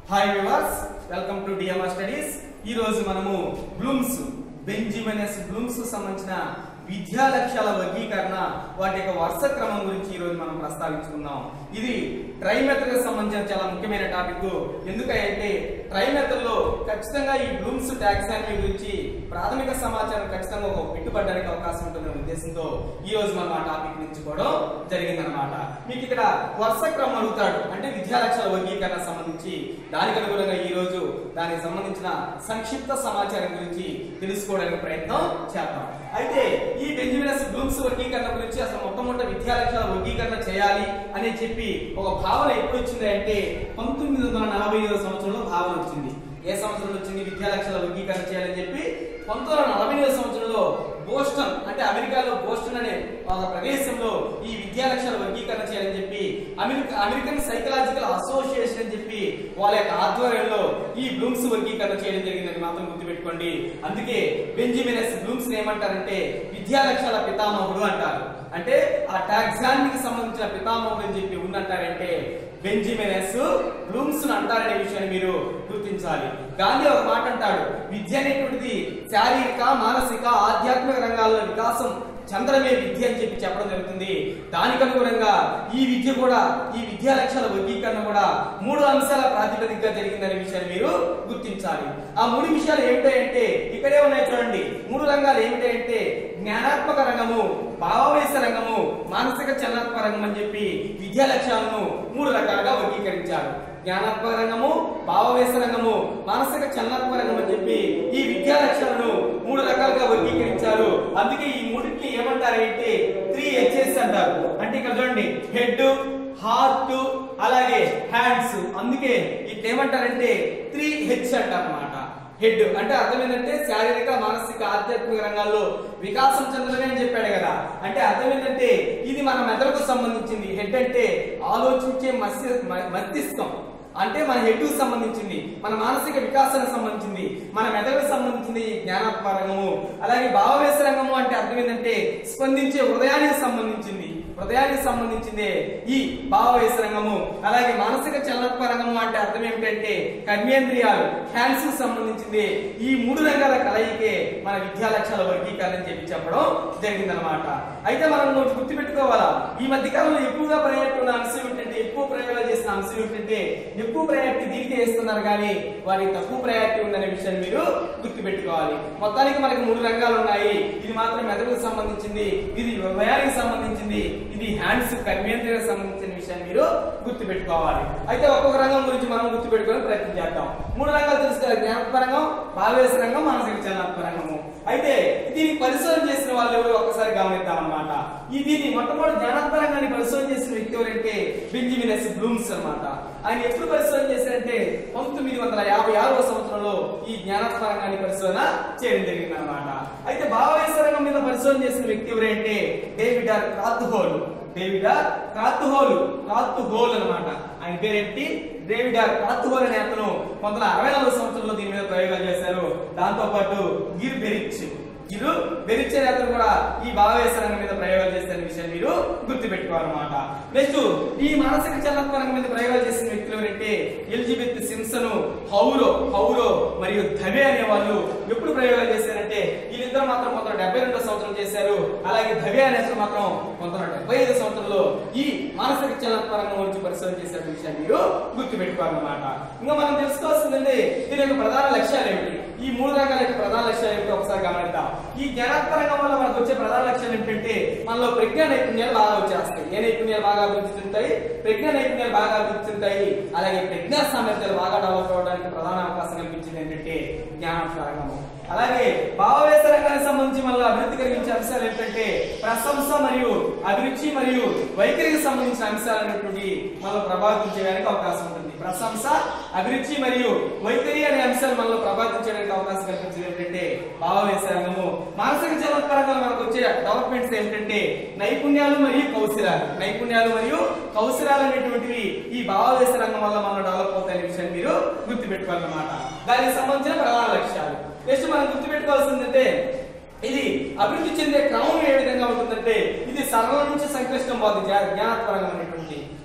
hi viewers welcome to DMR studies ఈ రోజు మనము బ్లూమ్స్ బెంజిమన్ ఎస్ బ్లూమ్స్ సంబంధించిన విద్యా లక్ష్యాల వర్గీకరణ వాటి యొక్క వరుస క్రమం గురించి ఈ రోజు మనం ప్రస్తావించుకుందాం ఇది ట్రై మెథడ్ కి సంబంధించిన చాలా ముఖ్యమైన టాపిక్ ఎందుకంటే ట్రై మెథడ్ లో ఖచ్చితంగా ఈ బ్లూమ్స్ టాక్సానమీ గురించి ప్రాథమిక సమాచారం ఖచ్చితంగా ఒక పెట్టుబడడానికి అవకాశం ఉంటుందనే ఉద్దేశంతో ఈ రోజు మనం ఆ టాపిక్ ఎంచుకోవడం జరిగిందనమాట మీకు ఇక్కడ వరుస క్రమం అడుగుతాడు అంటే విద్యా లక్ష్యాల వర్గీకరణ సంబంధించి దానికి అనుగుణంగా ఈ రోజు దానికి సంబంధించిన సంక్షిప్త సమాచారం గురించి తెలుసుకోవడానికి ప్రయత్నం చేద్దాం అయితే ఈ బెంజమినస్ బ్లూమ్స్ వర్గీకరణ గురించి అసలు మొట్టమొదటి విద్యా లక్ష్యాల వర్గీకరణ చేయాలి అని చెప్పి ఒక భావన ఎప్పుడు వచ్చింది అంటే పంతొమ్మిది వందల నలభై ఐదవ సంవత్సరంలో భావన వచ్చింది ఏ సంవత్సరంలో వచ్చింది విద్యా లక్ష్యాల వర్గీకరణ చేయాలని చెప్పి పంతొమ్మిది వందల నలభై ఐదవ సంవత్సరంలో బోస్టన్ అంటే అమెరికాలో బోస్టన్ అనే ఒక ప్రదేశంలో ఈ విద్యా లక్ష్యాల వర్గీకరణ చేయాలని చెప్పి అమెరికా అమెరికన్ సైకలాజికల్ అసోసియేషన్ అని చెప్పి వాళ్ళ యొక్క ఆధ్వర్యంలో ఈ బ్లూమ్స్ వర్గీకరణ చేయడం జరిగిందని మాత్రం గుర్తుపెట్టుకోండి అందుకే బెంజమిన్ ఎస్ బ్లూమ్స్ ఏమంటారంటే విద్యా లక్ష్యాల పితామహుడు అంటారు అంటే ఆ టాక్సానికి సంబంధించిన పితామహుడు అని చెప్పి ఉన్నంటారంటే బెంజిమిన్ ఎస్ బ్లూమ్స్ అంటారనే విషయాన్ని మీరు గుర్తించాలి గాంధీ ఒక మాట అంటాడు విద్య అనేటువంటిది శారీరక మానసిక ఆధ్యాత్మిక రంగాల్లో వికాసం చంద్రమే విద్య అని చెప్పి చెప్పడం జరుగుతుంది దానికి అనుగుణంగా ఈ విద్య కూడా ఈ విద్యా లక్ష్యాల వర్గీకరణ కూడా మూడు అంశాల ప్రాతిపదికగా జరిగిందనే విషయాన్ని మీరు గుర్తించాలి ఆ మూడు విషయాలు ఏమిటాయంటే ఇక్కడే ఉన్నాయి చూడండి మూడు రంగాలు ఏమిటాయంటే జ్ఞానాత్మక రంగము భావావేశ రంగము మానసిక చలనాత్మక రంగం అని చెప్పి విద్యా లక్ష్యాలను మూడు రకాలుగా వర్గీకరించారు జ్ఞానాత్మక రంగము భావవేశ రంగము మానసిక చలనాత్మక రంగం అని చెప్పి ఈ విద్యా లక్ష్యాలను మూడు రకాలుగా వర్గీకరించారు అందుకే ఈ మూడింటిని ఏమంటారంటే త్రీ హెచ్ఎస్ అంటారు అంటే ఇక్కడ చూడండి హెడ్ హార్ట్ అలాగే హ్యాండ్స్ అందుకే ఇట్లా ఏమంటారంటే త్రీ హెచ్ అంటారు అన్నమాట హెడ్ అంటే అర్థం ఏంటంటే శారీరక మానసిక ఆధ్యాత్మిక రంగాల్లో వికాసం చెందడమే అని చెప్పాడు కదా అంటే అర్థం ఏంటంటే ఇది మన మెదడుకు సంబంధించింది హెడ్ అంటే ఆలోచించే మస్తి మస్తిష్కం అంటే మన హెడ్కు సంబంధించింది మన మానసిక వికాసానికి సంబంధించింది మన మెదడుకు సంబంధించింది జ్ఞానాత్మక రంగము అలాగే భావవేశ రంగము అంటే అర్థం ఏంటంటే స్పందించే హృదయానికి సంబంధించింది హృదయానికి సంబంధించిందే ఈ భావవేశ రంగము అలాగే మానసిక చలనాత్మక రంగము అంటే అర్థం ఏమిటంటే కర్మేంద్రియాలు హ్యాండ్స్ కి సంబంధించింది ఈ మూడు రంగాల కలయికే మన విద్యా లక్ష్యాల వర్గీకరణ అని చెప్పి చెప్పడం జరిగిందనమాట అయితే మనం ఒకటి గుర్తుపెట్టుకోవాలా ఈ మధ్య కాలంలో ఎక్కువగా ప్రయారిటీ ఉన్న అంశం ఏంటంటే ఎక్కువ ప్రయోగాలు చేసిన అంశం ఏంటంటే ఎక్కువ ప్రయారిటీ దీనికే ఇస్తున్నారు కానీ వారికి తక్కువ ప్రయారిటీ ఉందనే విషయాన్ని మీరు గుర్తుపెట్టుకోవాలి మొత్తానికి మనకి మూడు రంగాలు ఉన్నాయి ఇది మాత్రం మెదడుకు సంబంధించింది ఇది హృదయానికి సంబంధించింది ఇది హ్యాండ్స్ కర్మేంద్రియాలకు సంబంధించిన విషయాన్ని మీరు గుర్తుపెట్టుకోవాలి అయితే ఒక్కొక్క రంగం గురించి మనం గుర్తుపెట్టుకోవడం ప్రయత్నం చేద్దాం మూడు రంగాలు తెలుసు కదా జ్ఞాపక రంగం భావేశ రంగం మానసిక చలనాత్మక రంగము అయితే దీనికి పరిశోధన చేసిన వాళ్ళు ఎవరు ఒక్కసారి గమనిద్దాం అన్నమాట ఈ దీన్ని మొట్టమొదటి జ్ఞానాత్మక రంగాన్ని పరిశోధన చేసిన వ్యక్తి ఎవరంటే బెంజమిన్ ఎస్ బ్లూమ్స్ అన్నమాట ఆయన ఎప్పుడు పరిశోధన చేశారంటే పంతొమ్మిది వందల యాభై ఆరవ సంవత్సరంలో ఈ జ్ఞానాత్మక రంగాన్ని పరిశోధన చేయడం జరిగింది అనమాట అయితే భావవేశ రంగం మీద పరిశోధన చేసిన వ్యక్తి ఎవరంటే David R Krathwohl David R Krathwohl Krathwohl అన్నమాట ఆయన పేరేంటి డేవిడ్ ఆర్ క్రాత్హోల్ అనే అతను పంతొమ్మిది అరవై నాలుగు సంవత్సరంలో దీని మీద ప్రయోగాలు చేశారు దాంతో పాటు గిర్ బెరిచ్ గిరు బెరిచ్ అనే అతను కూడా ఈ భావవేశ రంగం మీద ప్రయోగాలు చేసిన విషయం మీరు గుర్తుపెట్టుకోవాలన్నమాట నెక్స్ట్ ఈ మానసిక చలనాత్మక రంగం మీద ప్రయోగాలు చేసిన వ్యక్తులు ఎవరంటే ఎలిజబెత్ సిమ్సన్ హౌరో హౌరో మరియు ధవే అనే వాళ్ళు ఎప్పుడు ప్రయోగాలు చేశారంటే వీళ్ళిద్దరు మాత్రం పంతొమ్మిది డెబ్బై రెండో సంవత్సరం చేశారు అలాగే ధవే అనే అతను మాత్రం పంతొమ్మిది డెబ్బై ఐదు సంవత్సరంలో ఈ మానసిక చలనాత్మక రంగం గురించి పరిశోధన చేసిన విషయాన్ని మీరు గుర్తుపెట్టుకోవాలన్నమాట ఇంకా మనం తెలుసుకోవాల్సిందంటే దీని యొక్క ప్రధాన లక్ష్యాలు ఏమిటి ఈ మూడు రంగాల యొక్క ప్రధాన లక్ష్యాలు ఏమిటి ఒకసారి గమనిద్దాం ఈ జ్ఞానాత్మక రంగం వల్ల మనకు వచ్చే ప్రధాన లక్ష్యాలు ఏంటంటే మనలో ప్రజ్ఞా నైపుణ్యాలు బాగా వచ్చేస్తాయి ఏ నైపుణ్యాలు బాగా అభివృద్ధి చెందుతాయి ప్రజ్ఞా నైపుణ్యాలు బాగా అభివృద్ధి చెందుతాయి అలాగే ప్రజ్ఞా సామర్థ్యాలు బాగా డెవలప్ అవడానికి ప్రధాన అవకాశం కల్పించింది ఏంటంటే జ్ఞానాత్మక రంగము అలాగే భావవేశ రంగానికి సంబంధించి మళ్ళీ అభివృద్ధి కలిగించే అంశాలు ఏంటంటే ప్రశంస మరియు అభిరుచి మరియు వైఖరికి సంబంధించిన అంశాలు అనేటువంటి మనలో ప్రభావితం చేయడానికి అవకాశం ఉంటుంది ప్రశంస అభిరుచి మరియు వైఖరి అనే అంశాలు మనలో ప్రభావితం చేయడానికి అవకాశం కల్పించేది ఏంటంటే భావవేశ రంగము మానసిక చలనపరంగా మనకు వచ్చే డెవలప్మెంట్స్ ఏంటంటే నైపుణ్యాలు మరియు కౌశలాలు నైపుణ్యాలు మరియు కౌశలాలు అనేటువంటివి ఈ భావవేశ రంగం వల్ల మనం డెవలప్ అవుతాయనే విషయాన్ని మీరు గుర్తుపెట్టుకోవాలన్నమాట దానికి సంబంధించిన ప్రధాన లక్ష్యాలు నెక్స్ట్ మనం గుర్తుపెట్టుకోవాల్సిందంటే ఇది అభివృద్ధి చెందే క్రమం ఏ విధంగా ఉంటుందంటే ఇది సరళ నుంచి సంక్లిష్టం పోతుంది జ్ఞా- జ్ఞానాత్మకంగా అనేటువంటి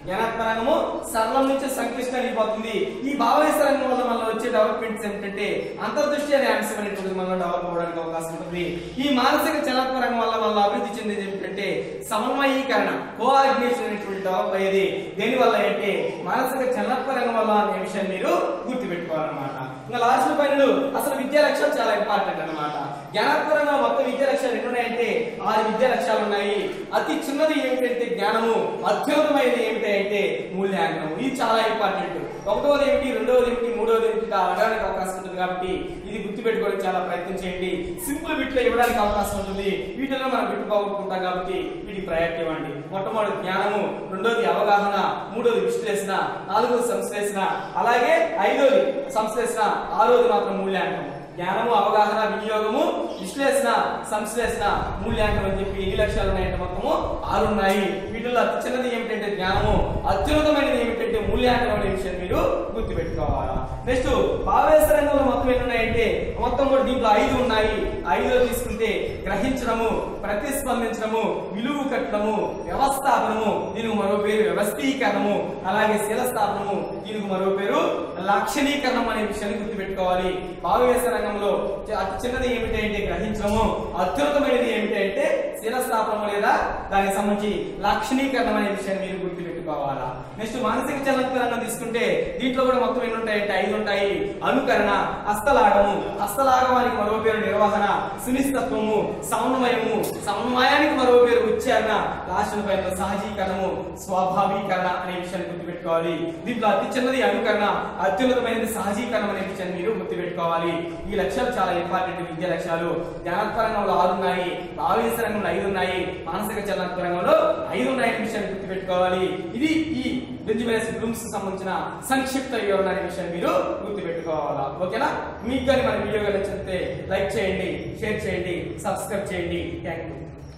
జ్ఞానాత్మక రంగము సరళం నుంచి సంక్లిష్టం అయిపోతుంది ఈ భావవేశ రంగం వల్ల మనలో వచ్చే డెవలప్మెంట్స్ ఏంటంటే అంతర్దృష్టి అనే అంశం అనేటువంటిది మనలో డెవలప్ అవడానికి అవకాశం ఉంటుంది ఈ మానసిక చలనాత్మక రంగం వల్ల మనలో అభివృద్ధి చెందేది ఏమిటంటే సమన్వయీకరణ కోఆర్డినేషన్ అనేటువంటి డెవలప్ అయ్యేది దేని వల్ల అంటే మానసిక చలనాత్మక రంగం వల్ల అనే విషయాన్ని మీరు గుర్తుపెట్టుకోవాలన్నమాట ఇంకా లాస్ట్ పనులు అసలు విద్యా లక్ష్యాలు చాలా ఇంపార్టెంట్ అన్నమాట జ్ఞానాత్మకంగా మొత్తం విద్యా లక్ష్యాలు ఎన్ని ఉన్నాయంటే ఆరు విద్యా లక్ష్యాలు ఉన్నాయి అతి చిన్నది ఏమిటంటే జ్ఞానము అత్యున్నతమైనది ఏమిటంటే మూల్యాంకనం ఇది చాలా ఇంపార్టెంట్ ఒకటోది ఏమిటి రెండవది ఏమిటి మూడవది ఏమిటి ఇలా అడగడానికి అవకాశం ఉంటుంది కాబట్టి ఇది గుర్తుపెట్టుకోవడానికి చాలా ప్రయత్నం చేయండి సింపుల్ బిట్లో ఇవ్వడానికి అవకాశం ఉంటుంది వీటిలో మనం బిట్టు పోగొట్టుకుంటాం కాబట్టి వీటికి ప్రయారిటీ ఇవ్వండి మొట్టమొదటి జ్ఞానము రెండోది అవగాహన మూడోది విశ్లేషణ నాలుగోది సంశ్లేషణ అలాగే ఐదోది సంశ్లేషణ ఆరోది మాత్రం మూల్యాంకనం జ్ఞానము అవగాహన వినియోగము విశ్లేషణ సంశ్లేషణ మూల్యాంకనం అని చెప్పి ఎన్ని లక్ష్యాలు ఉన్నాయంటే మొత్తము ఆరు ఉన్నాయి వీటిలో అతి చిన్నది ఏమిటంటే జ్ఞానము అత్యున్నతమైనది ఏమిటంటే మూల్యాంకనం అనే విషయం మీరు గుర్తుపెట్టుకోవాలా నెక్స్ట్ భావేశ రంగంలో మొత్తం ఎన్ని ఉన్నాయంటే మొత్తం కూడా దీంట్లో ఐదు ఉన్నాయి ఐదులో తీసుకుంటే గ్రహించడము ప్రతిస్పందించడము విలువ కట్టడము వ్యవస్థాపనము దీనికి మరో పేరు వ్యవస్థీకరణము అలాగే శీలస్థాపనము దీనికి మరో పేరు లాక్షణీకరణం అనే విషయాన్ని గుర్తుపెట్టుకోవాలి భావవేశ రంగంలో చి- అతి చిన్నది ఏమిటి అంటే గ్రహించడము అత్యున్నతమైనది ఏమిటి అంటే శీలస్థాపనము లేదా దానికి సంబంధించి లాక్షణీకరణం అనే విషయాన్ని మీరు గుర్తుపెట్టుకోవాలా నెక్స్ట్ మానసిక చలనత్వ రంగం తీసుకుంటే దీంట్లో కూడా మొత్తం ఎన్ని ఉంటాయంటే ఐదు ఉంటాయి అనుకరణ హస్తలాగము హస్తలాగమానికి మరో పేరు నిర్వహణ సునిశ్చితత్వము సమన్వయము సమన్వయానికి మరో పేరు ఉచ్చారణ లాస్ట్ పైన సహజీకరణము స్వాభావీకరణ అనే విషయాన్ని గుర్తుపెట్టుకోవాలి దీంట్లో అతి చిన్నది అనుకరణ అత్యున్నతమైనది సహజీకరణం అనే విషయాన్ని మీరు గుర్తుపెట్టుకోవాలి ఈ లక్ష్యాలు చాలా ఇంపార్టెంట్ విద్యా లక్ష్యాలు జ్ఞానాత్మక రంగంలో ఆరు ఉన్నాయి భావేశ రంగంలో ఐదు ఉన్నాయి మానసిక చలనాత్మక రంగంలో ఐదు ఉన్నాయి అనే విషయాన్ని గుర్తుపెట్టుకోవాలి ఇది ఈ బెంజమినస్ బ్లూమ్స్ సంబంధించిన సంక్షిప్త వివరణ అనే విషయాన్ని మీరు గుర్తుపెట్టుకోవాలా ఓకేనా మీకు కానీ మన వీడియో నచ్చితే లైక్ చేయండి షేర్ చేయండి సబ్స్క్రైబ్ చేయండి థ్యాంక్ యూ